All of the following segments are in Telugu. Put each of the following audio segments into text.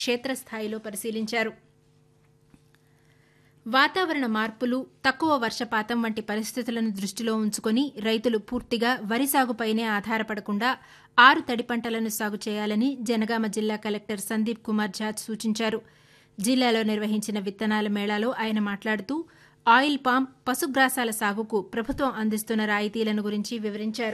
క్షేత్రస్థాయిలో పరిశీలించారు వాతావరణ మార్పులు తక్కువ వర్షపాతం వంటి పరిస్థితులను దృష్టిలో ఉంచుకుని రైతులు పూర్తిగా వరి సాగుపైనే ఆధారపడకుండా ఆరు తడి పంటలను సాగు చేయాలని జనగామ జిల్లా కలెక్టర్ సందీప్ కుమార్ ఝా సూచించారు జిల్లాలో నిర్వహించిన విత్తనాల మేళాలో ఆయన మాట్లాడుతూ ఆయిల్ పామ్ పశుగ్రాసాల సాగుకు ప్రభుత్వం అందిస్తున్న రాయితీలను గురించి వివరించారు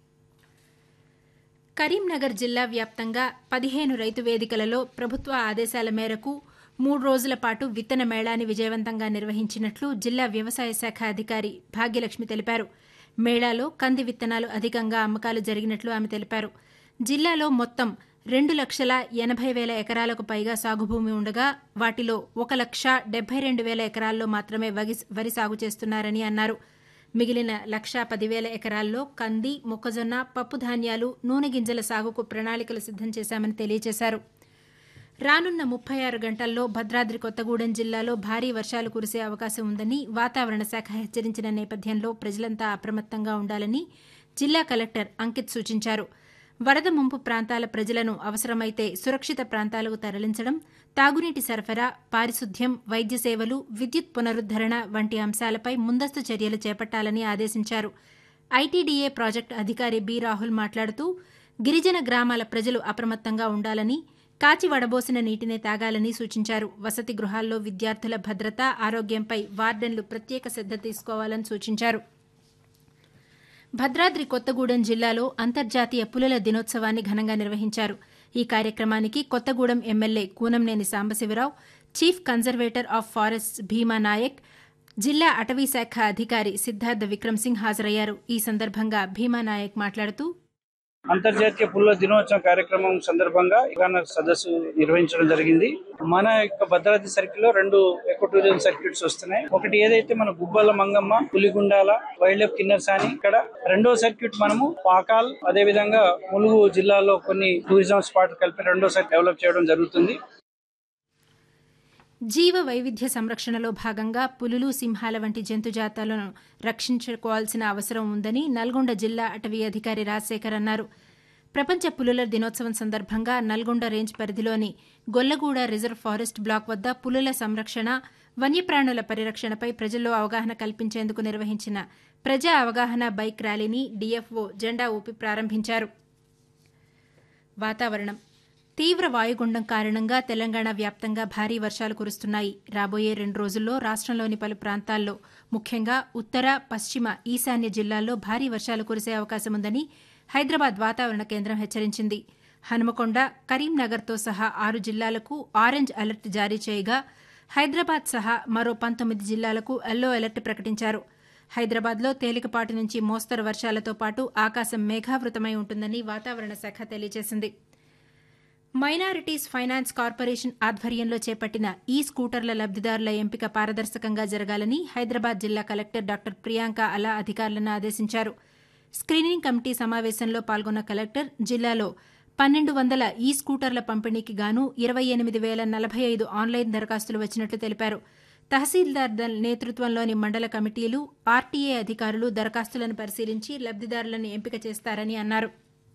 కరీంనగర్ జిల్లా వ్యాప్తంగా పదిహేను రైతు వేదికలలో ప్రభుత్వ ఆదేశాల మేరకు మూడు రోజుల పాటు విత్తన మేళాని విజయవంతంగా నిర్వహించినట్లు జిల్లా వ్యవసాయ శాఖ అధికారి భాగ్యలక్ష్మి తెలిపారు మేళాలో కంది విత్తనాలు అధికంగా అమ్మకాలు జరిగినట్లు ఆమె తెలిపారు జిల్లాలో మొత్తం రెండు లక్షల ఎనభై వేల ఎకరాలకు పైగా సాగు భూమి ఉండగా వాటిలో ఒక లక్ష డెబ్బై రెండు వేల ఎకరాల్లో మాత్రమే వరి సాగు చేస్తున్నారని అన్నారు మిగిలిన లక్షా పదివేల ఎకరాల్లో కంది మొక్కజొన్న పప్పు ధాన్యాలు నూనె గింజల సాగుకు ప్రణాళికలు సిద్దం చేశామని తెలియజేశారు రానున్న ముప్పై ఆరు గంటల్లో భద్రాద్రి కొత్తగూడెం జిల్లాలో భారీ వర్షాలు కురిసే అవకాశం ఉందని వాతావరణ శాఖ హెచ్చరించిన నేపథ్యంలో ప్రజలంతా అప్రమత్తంగా ఉండాలని జిల్లా కలెక్టర్ అంకిత్ సూచించారు వరద ముంపు ప్రాంతాల ప్రజలను అవసరమైతే సురక్షిత ప్రాంతాలకు తరలించడం తాగునీటి సరఫరా పారిశుద్ధ్యం వైద్య సేవలు విద్యుత్ పునరుద్దరణ వంటి అంశాలపై ముందస్తు చర్యలు చేపట్టాలని ఆదేశించారు ఐటీడీఏ ప్రాజెక్టు అధికారి బి రాహుల్ మాట్లాడుతూ గిరిజన గ్రామాల ప్రజలు అప్రమత్తంగా ఉండాలని కాచి వడబోసిన నీటినే తాగాలని సూచించారు వసతి గృహాల్లో విద్యార్థుల భద్రత ఆరోగ్యంపై వార్డెన్లు ప్రత్యేక శ్రద్ద తీసుకోవాలని సూచించారు భద్రాద్రి కొత్తగూడెం జిల్లాలో అంతర్జాతీయ పులుల దినోత్సవాన్ని ఘనంగా నిర్వహించారు ఈ కార్యక్రమానికి Kothagudem MLA Koonanneni Sambasivarao chief conservator of forests Bhima Naik జిల్లా అటవీశాఖ అధికారి సిద్ధార్థ విక్రమ్ సింగ్ హాజరయ్యారు ఈ సందర్భంగా భీమా నాయక్ మాట్లాడుతూ అంతర్జాతీయ పుల్ల దినోత్సవం కార్యక్రమం సందర్భంగా ఇవాళ సదస్సు నిర్వహించడం జరిగింది మన యొక్క భద్రాద్రి సర్కిల్ లో రెండు ఎకో టూరిజం సర్క్యూట్స్ వస్తున్నాయి ఒకటి ఏదైతే మన గుబ్బల మంగమ్మ పులిగుండాల వైల్డ్ లైఫ్ కిన్నర్స్ అని ఇక్కడ రెండో సర్క్యూట్ మనము పాకాల్ అదే విధంగా ములుగు జిల్లాలో కొన్ని టూరిజం స్పాట్ కలిపి రెండో సైట్ డెవలప్ చేయడం జరుగుతుంది జీవ వైవిధ్య సంరక్షణలో భాగంగా పులులు సింహాల వంటి జంతు జాతాలను రక్షించుకోవాల్సిన అవసరం ఉందని నల్గొండ జిల్లా అటవీ అధికారి రాజశేఖర్ అన్నారు ప్రపంచ పులుల దినోత్సవం సందర్భంగా నల్గొండ రేంజ్ పరిధిలోని గొల్లగూడ రిజర్వ్ ఫారెస్ట్ బ్లాక్ వద్ద పులుల సంరక్షణ వన్యప్రాణుల పరిరక్షణపై ప్రజల్లో అవగాహన కల్పించేందుకు నిర్వహించిన ప్రజా అవగాహన బైక్ ర్యాలీని డీఎఫ్ఓ జెండా ఊపి ప్రారంభించారు వాతావరణం తీవ్ర వాయుగుండం కారణంగా తెలంగాణ వ్యాప్తంగా భారీ వర్షాలు కురుస్తున్నాయి రాబోయే రెండు రోజుల్లో రాష్టంలోని పలు ప్రాంతాల్లో ముఖ్యంగా ఉత్తర పశ్చిమ ఈశాన్య జిల్లాల్లో భారీ వర్షాలు కురిసే అవకాశం ఉందని హైదరాబాద్ వాతావరణ కేంద్రం హెచ్చరించింది హనుమకొండ కరీంనగర్తో సహా ఆరు జిల్లాలకు ఆరెంజ్ అలర్ట్ జారీ చేయగా హైదరాబాద్ సహా మరో పంతొమ్మిది జిల్లాలకు ఎల్లో అలర్ట్ ప్రకటించారు హైదరాబాద్లో తేలికపాటి నుంచి మోస్తరు వర్షాలతో పాటు ఆకాశం మేఘావృతమై ఉంటుందని వాతావరణ శాఖ తెలియజేసింది మైనారిటీస్ ఫైనాన్స్ కార్పొరేషన్ ఆధ్వర్యంలో చేపట్టిన ఈ స్కూటర్ల లబ్దిదారుల ఎంపిక పారదర్శకంగా జరగాలని హైదరాబాద్ జిల్లా కలెక్టర్ డాక్టర్ ప్రియాంక అలా అధికారులను ఆదేశించారు స్క్రీనింగ్ కమిటీ సమావేశంలో పాల్గొన్న కలెక్టర్ జిల్లాలో పన్నెండు వందల ఈ స్కూటర్ల పంపిణీకి గాను ఇరవై ఎనిమిది వేల నలభై ఐదు ఆన్లైన్ దరఖాస్తులు వచ్చినట్లు తెలిపారు తహసీల్దార్ నేతృత్వంలోని మండల కమిటీలు ఆర్టీఏ అధికారులు దరఖాస్తులను పరిశీలించి లబ్దిదారులను ఎంపిక చేస్తారని అన్నారు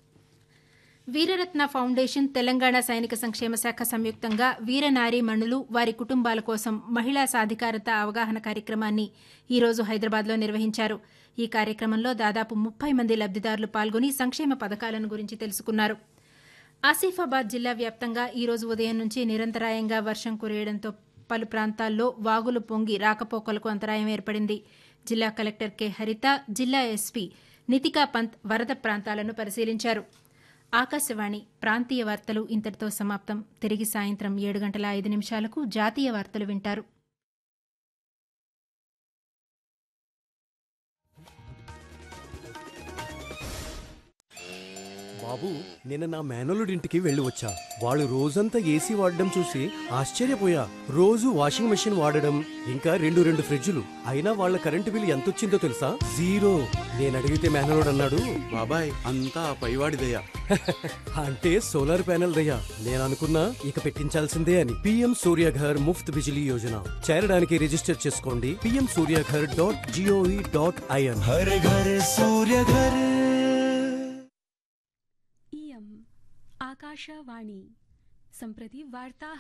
వీరరత్న ఫౌండేషన్ తెలంగాణ సైనిక సంక్షేమ శాఖ సంయుక్తంగా వీరనారీమణులు వారి కుటుంబాల కోసం మహిళా సాధికారత అవగాహన కార్యక్రమాన్ని ఈరోజు హైదరాబాద్లో నిర్వహించారు ఈ కార్యక్రమంలో దాదాపు ముప్పై మంది లబ్దిదారులు పాల్గొని సంక్షేమ పథకాలను గురించి తెలుసుకున్నారు ఆసిఫాబాద్ జిల్లా వ్యాప్తంగా ఈరోజు ఉదయం నుంచి నిరంతరాయంగా వర్షం కురియడంతో పలు ప్రాంతాల్లో వాగులు పొంగి రాకపోకలకు అంతరాయం ఏర్పడింది జిల్లా కలెక్టర్ కె హరిత జిల్లా ఎస్పీ నితికా పంత్ వరద ప్రాంతాలను పరిశీలించారు ఆకాశవాణి ప్రాంతీయ వార్తలు ఇంతటితో సమాప్తం తిరిగి సాయంత్రం ఏడు గంటల ఐదు నిమిషాలకు జాతీయ వార్తలు వింటారు బాబు నిన్న నా మేనలుడింటికి వెళ్ళి వచ్చా వాళ్ళు రోజంతా ఏసీ వాడడం చూసి ఆశ్చర్యపోయా రోజు వాషింగ్ మెషిన్ వాడడం ఇంకా రెండు రెండు ఫ్రిడ్జులు అయినా వాళ్ళ కరెంటు బిల్ ఎంత వచ్చిందో తెలుసా జీరో నేను అడిగితే మేనలోడు అన్నాడు బాబాయ్ అంతా ఆ పైవాడిదయ్యా అంటే సోలార్ ప్యానెల్ దయ్యా నేను అనుకున్నా ఇక పెట్టించాల్సిందే అని పిఎం సూర్యఘర్ ముఫ్త్ బిజిలీ యోజన చేరడానికి రిజిస్టర్ చేసుకోండి PM Suryaghar dot GOV dot IN హర ఘర సూర్య ఘర इयम् आकाशवाणी सम्प्रति वार्ता